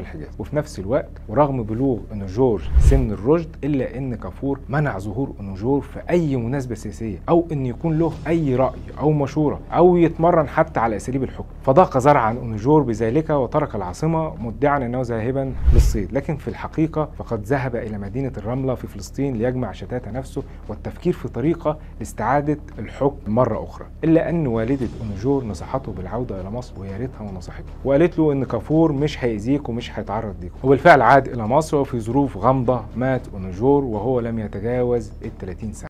والحجاز وفي نفس الوقت ورغم بلوغ انوجور سن الرشد الا ان كافور منع ظهور انوجور في اي مناسبه سياسيه او ان يكون له اي راي او مشوره او يتمرن حتى على اساليب الحكم فضاق زرعا انوجور بذلك وترك العاصمه مدعا انه ذاهبا للصيد لكن في الحقيقه فقد ذهب الى مدينه الرمله في فلسطين ليجمع شتات نفسه والتفكير في طريقه لاستعاده الحكم مره اخرى الا ان والده انوجور نصحته بالعوده الى مصر ويا ريتها ما نصحته وقالت له ان كافور مش هيأذيك ومش هيتعرض ليك وبالفعل عاد الى مصر وفي ظروف غامضه مات انوجور وهو لم يتجاوز ال 30 سنه